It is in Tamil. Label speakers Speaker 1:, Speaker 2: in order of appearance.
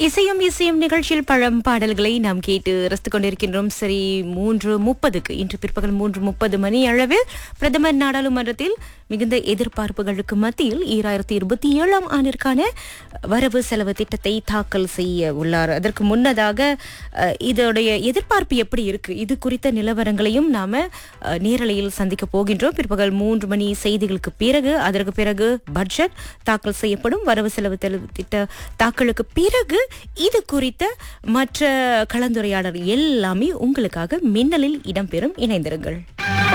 Speaker 1: இசையும் இசையும் நிகழ்ச்சியில் பழம் பாடல்களை நாம் கேட்டு ரசித்துக் கொண்டிருக்கின்றோம் சரி மூன்று முப்பதுக்கு இன்று பிற்பகல் மூன்று முப்பது மணி அளவில் பிரதமர் நாடாளுமன்றத்தில் மிகுந்த எதிர்பார்ப்புகளுக்கு மத்தியில் ஈராயிரத்தி இருபத்தி ஏழாம் ஆண்டிற்கான வரவு செலவு திட்டத்தை தாக்கல் செய்ய உள்ளார் அதற்கு முன்னதாக அஹ், இதோடைய எதிர்பார்ப்பு எப்படி இருக்கு இது குறித்த நிலவரங்களையும் நாம அஹ், நேரலையில் சந்திக்க போகின்றோம் பிற்பகல் மூன்று மணி செய்திகளுக்கு பிறகு அதற்கு பிறகு பட்ஜெட் தாக்கல் செய்யப்படும் வரவு செலவு தெளி- திட்ட தாக்கலுக்கு பிறகு இது குறித்த மற்ற கலந்துரையாடல் எல்லாமே உங்களுக்காக மின்னலில் இடம்பெறும் இணைந்திருங்கள்